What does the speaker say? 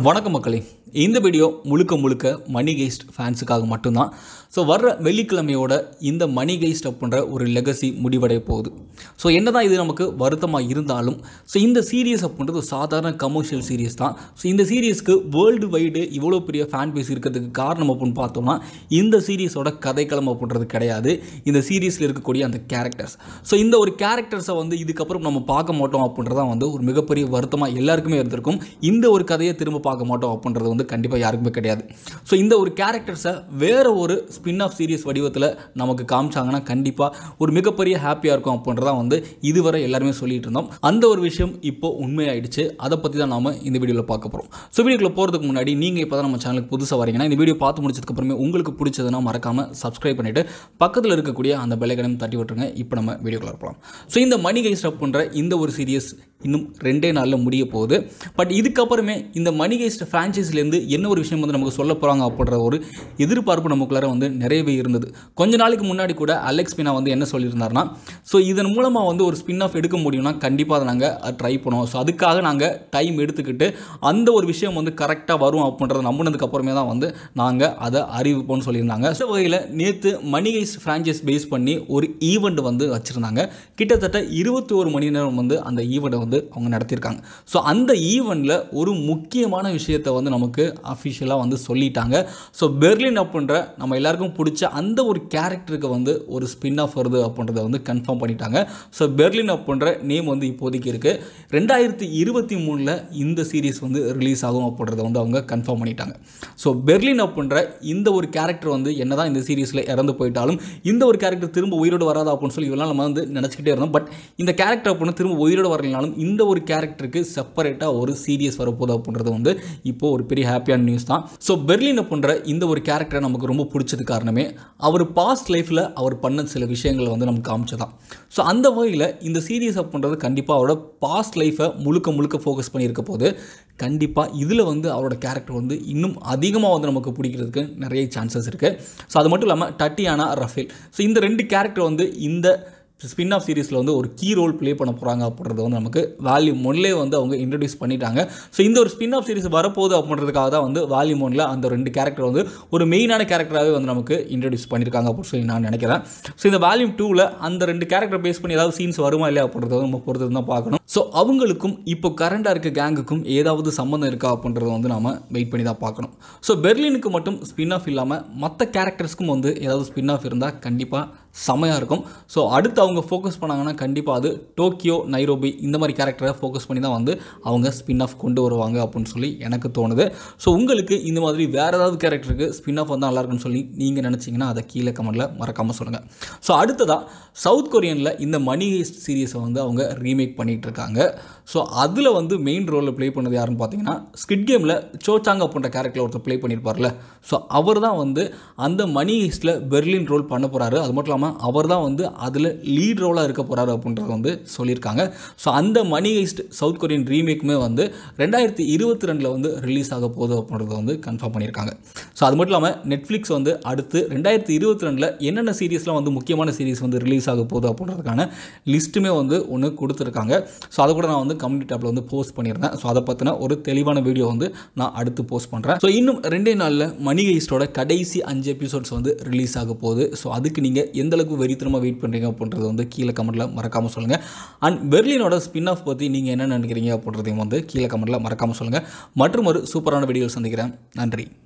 வணக்கம் மக்களே இந்த வீடியோ முழுக்க முழுக்க மணி கெய்ஸ்ட் ஃபேன்ஸுக்காக மட்டும்தான் ஸோ வர்ற வெள்ளிக்கிழமையோட இந்த மணி கெய்ஸ்ட் அப்படின்ற ஒரு லெகசி முடிவடைய போகுது ஸோ என்னதான் இது நமக்கு வருத்தமாக இருந்தாலும் ஸோ இந்த சீரியஸ் அப்படின்றது ஒரு சாதாரண கமர்ஷியல் சீரியஸ் தான் ஸோ இந்த சீரியஸ்க்கு வேர்ல்டு வைடு இவ்வளோ பெரிய ஃபேன் பேஸ் இருக்கிறதுக்கு காரணம் அப்படின்னு பார்த்தோம்னா இந்த சீரியஸோட கதைக்களம் அப்படின்றது கிடையாது இந்த சீரியஸில் இருக்கக்கூடிய அந்த கேரக்டர்ஸ் ஸோ இந்த ஒரு கேரக்டர்ஸை வந்து இதுக்கப்புறம் நம்ம பார்க்க மாட்டோம் அப்படின்றதான் வந்து ஒரு மிகப்பெரிய வருத்தமாக எல்லாருக்குமே இருந்திருக்கும் இந்த ஒரு கதையை திரும்ப பார்க்க மாட்டோம் அப்படின்றது வந்து கண்டிப்பாக யாருக்குமே கிடையாது ஸோ இந்த ஒரு கேரக்டர்ஸை வேற ஒரு ஸ்பின் ஆஃப் சீரியஸ் வடிவத்தில் நமக்கு காமிச்சாங்கன்னா கண்டிப்பாக ஒரு மிகப்பெரிய ஹாப்பியாக இருக்கும் அப்படின்றதான் வந்து இதுவரை எல்லாருமே சொல்லிட்டு இருந்தோம் அந்த ஒரு விஷயம் இப்போ உண்மையாயிடுச்சு அதை பற்றி தான் நாம இந்த வீடியோவில் பார்க்க போகிறோம் ஸோ வீடியோக்குள்ள போகிறதுக்கு முன்னாடி நீங்கள் இப்போ தான் நம்ம சேனலுக்கு புதுசாக வரீங்கன்னா இந்த வீடியோ பார்த்து முடிச்சதுக்கப்புறமே உங்களுக்கு பிடிச்சதுன்னா மறக்காமல் சப்ஸ்கிரைப் பண்ணிவிட்டு பக்கத்தில் இருக்கக்கூடிய அந்த பெல்லைக்கனையும் தட்டி விட்டுருங்க இப்போ நம்ம வீடியோக்குள்ள இருக்கலாம் ஸோ இந்த மணி கைஸ்ட் பண்ணுற இந்த ஒரு சீரியஸ் இன்னும் ரெண்டே நாளில் முடிய போகுது பட் இதுக்கப்புறமே இந்த மணி கைஸ்ட் ஃப்ரான்ச்சைஸ்லேருந்து என்ன ஒரு விஷயம் வந்து நமக்கு சொல்ல போகிறாங்க அப்படின்ற ஒரு எதிர்பார்ப்பு நமக்குள்ளார வந்து நிறையவே இருந்தது கொஞ்ச நாளைக்கு முன்னாடி கூட அலெக்ஸ் பினா வந்து என்ன சொல்லியிருந்தாருன்னா ஸோ இதன் மூலமாக வந்து ஒரு ஸ்பின் ஆஃப் எடுக்க முடியும்னா கண்டிப்பாக அதை நாங்கள் ட்ரை பண்ணுவோம் ஸோ அதுக்காக நாங்கள் டைம் எடுத்துக்கிட்டு அந்த ஒரு விஷயம் வந்து கரெக்டாக வரும் அப்படின்றத நம்பினதுக்கு அப்புறமே தான் வந்து நாங்கள் அதை அறிவிப்போம்னு சொல்லியிருந்தாங்க ஸோ வகையில் நேற்று மணி கைஸ் ஃப்ரான்ச்சைஸ் பேஸ் பண்ணி ஒரு ஈவெண்ட் வந்து வச்சுருந்தாங்க கிட்டத்தட்ட இருபத்தி ஒரு மணி நேரம் வந்து அந்த ஈவெண்ட்டை வந்து அவங்க நடத்தியிருக்காங்க ஸோ அந்த ஈவெண்ட்டில் ஒரு முக்கியமான விஷயத்தை வந்து நமக்கு அஃபிஷியலாக வந்து சொல்லிட்டாங்க ஸோ பெர்லின் அப்படின்ற நம்ம எல்லாருக்கும் பிடிச்ச அந்த ஒரு கேரக்டருக்கு வந்து ஒரு ஸ்பின் ஆஃப் வருது அப்படின்றத வந்து கன்ஃபார்ம் பண்ணிட்டாங்க ஸோ பெர்லின் அப்படின்ற நேம் வந்து இப்போதைக்கு இருக்குது ரெண்டாயிரத்தி இருபத்தி மூணில் இந்த சீரீஸ் வந்து ரிலீஸ் ஆகும் அப்படின்றத வந்து அவங்க கன்ஃபார்ம் பண்ணிட்டாங்க ஸோ பெர்லின் அப்படின்ற இந்த ஒரு கேரக்டர் வந்து என்னதான் இந்த சீரீஸில் இறந்து போயிட்டாலும் இந்த ஒரு கேரக்டர் திரும்ப உயிரோடு வராதா அப்படின்னு சொல்லி இதெல்லாம் நம்ம வந்து நினச்சிக்கிட்டே இருந்தோம் பட் இந்த கேரக்டர் அப்படின்னு திரும்ப உயிரோடு வரலனாலும் இந்த ஒரு கேரக்டருக்கு செப்பரேட்டாக ஒரு சீரியஸ் வரப்போகுது அப்படின்றது வந்து இப்போ ஒரு பெரிய ஹாப்பியான நியூஸ் தான் ஸோ பெர்லின் அப்படின்ற இந்த ஒரு கேரக்டரை நமக்கு ரொம்ப பிடிச்சது காரணமே அவர் பாஸ்ட் லைஃப்பில் அவர் பண்ண சில விஷயங்களை வந்து நமக்கு காமிச்சதான் ஸோ அந்த வகையில் இந்த சீரியஸ் அப்படின்றது கண்டிப்பாக அவரோட பாஸ்ட் லைஃப்பை முழுக்க முழுக்க ஃபோக்கஸ் பண்ணியிருக்க போது கண்டிப்பாக இதில் வந்து அவரோட கேரக்டர் வந்து இன்னும் அதிகமாக வந்து நமக்கு பிடிக்கிறதுக்கு நிறைய சான்சஸ் இருக்குது ஸோ அது மட்டும் இல்லாமல் டட்டியானா ரஃபேல் ஸோ இந்த ரெண்டு கேரக்டர் வந்து இந்த ஸ்பின் ஆஃப் சீரிஸில் வந்து ஒரு கீ ரோல் ப்ளே பண்ண போகிறாங்க அப்படின்றது வந்து நமக்கு வால்யூம் ஒன்லே வந்து அவங்க இன்ட்ரடியூஸ் பண்ணிட்டாங்க ஸோ இந்த ஒரு ஸ்பின் ஆஃப் சீரிஸ் வரப்போகுது அப்படின்றதுக்காக தான் வந்து வால்யூம் ஒன்ல அந்த ரெண்டு கேரக்டர் வந்து ஒரு மெயினான கேரக்டராகவே வந்து நமக்கு இன்ட்ரடியூஸ் பண்ணியிருக்காங்க அப்படின்னு சொல்லி நான் நினைக்கிறேன் ஸோ இந்த வால்யூம் டூவில் அந்த ரெண்டு கேரக்டர் பேஸ் பண்ணி ஏதாவது சீன்ஸ் வருமா இல்லையா அப்படின்றத நம்ம பொறுத்து தான் பார்க்கணும் ஸோ அவங்களுக்கும் இப்போ கரண்டாக இருக்க கேங்குக்கும் ஏதாவது சம்மந்தம் இருக்கா அப்படின்றத வந்து நாம வெயிட் பண்ணி தான் பார்க்கணும் ஸோ பெர்லினுக்கு மட்டும் ஸ்பின் ஆஃப் இல்லாமல் மற்ற கேரக்டர்ஸ்க்கும் வந்து ஏதாவது ஸ்பின் ஆஃப் இருந்தால் கண்டிப்பாக செமையாக இருக்கும் ஸோ அடுத்து அவங்க ஃபோக்கஸ் பண்ணாங்கன்னா கண்டிப்பாக அது டோக்கியோ நைரோபி இந்த மாதிரி கேரக்டரை ஃபோக்கஸ் பண்ணி தான் வந்து அவங்க ஸ்பின் ஆஃப் கொண்டு வருவாங்க அப்படின்னு சொல்லி எனக்கு தோணுது ஸோ உங்களுக்கு இந்த மாதிரி வேறு ஏதாவது கேரக்டருக்கு ஸ்பின் ஆஃப் வந்தால் நல்லா இருக்கும்னு சொல்லி நீங்கள் நினச்சிங்கன்னா அதை கீழே கமெண்ட்டில் மறக்காமல் சொல்லுங்கள் ஸோ அடுத்ததாக சவுத் கொரியனில் இந்த மணி சீரியஸை வந்து அவங்க ரீமேக் பண்ணிகிட்டு இருக்காங்க ஸோ அதில் வந்து மெயின் ரோலில் ப்ளே பண்ணது யாருன்னு பார்த்தீங்கன்னா ஸ்கிட் கேமில் சோச்சாங் அப்படின்ற கேரக்டரில் ஒருத்தர் ப்ளே பண்ணியிருப்பார்ல ஸோ அவர் தான் வந்து அந்த மணி ஹீஸ்டில் பெர்லின் ரோல் பண்ண போகிறாரு அது மட்டும் இல்லாமல் அவர் தான் வந்து அதில் லீட் ரோலாக இருக்க போகிறாரு அப்படின்றத வந்து சொல்லியிருக்காங்க ஸோ அந்த மணி ஹீஸ்ட் சவுத் கொரியன் ரீமேக்குமே வந்து ரெண்டாயிரத்தி இருபத்தி ரெண்டில் வந்து ரிலீஸ் ஆக போகுது அப்படின்றத வந்து கன்ஃபார்ம் பண்ணியிருக்காங்க ஸோ அது மட்டும் இல்லாமல் நெட்ஃப்ளிக்ஸ் வந்து அடுத்து ரெண்டாயிரத்தி இருபத்தி ரெண்டில் என்னென்ன சீரீஸ்லாம் வந்து முக்கியமான சீரீஸ் வந்து ரிலீஸ் ஆக போகுது அப்படின்றதுக்கான லிஸ்ட்டுமே வந்து ஒன்று கொடுத்துருக்காங்க ஸோ அதை கூட நான் வந்து கம்யூனிட்டி டேப்பில் வந்து போஸ்ட் பண்ணியிருந்தேன் ஸோ அதை பற்றின ஒரு தெளிவான வீடியோ வந்து நான் அடுத்து போஸ்ட் பண்ணுறேன் ஸோ இன்னும் ரெண்டே நாளில் மணி ஹைஸ்டோட கடைசி அஞ்சு எபிசோட்ஸ் வந்து ரிலீஸ் ஆக போகுது ஸோ அதுக்கு நீங்கள் எந்த அளவுக்கு வெறித்தனமாக வெயிட் பண்ணுறீங்க அப்படின்றது வந்து கீழே கமெண்ட்டில் மறக்காமல் சொல்லுங்கள் அண்ட் பெர்லினோட ஸ்பின் ஆஃப் பற்றி நீங்கள் என்ன நினைக்கிறீங்க அப்படின்றதையும் வந்து கீழே கமெண்ட்டில் மறக்காமல் சொல்லுங்கள் மற்றும் ஒரு சூப்பரான வீடியோ சந்திக்கிறேன் நன்றி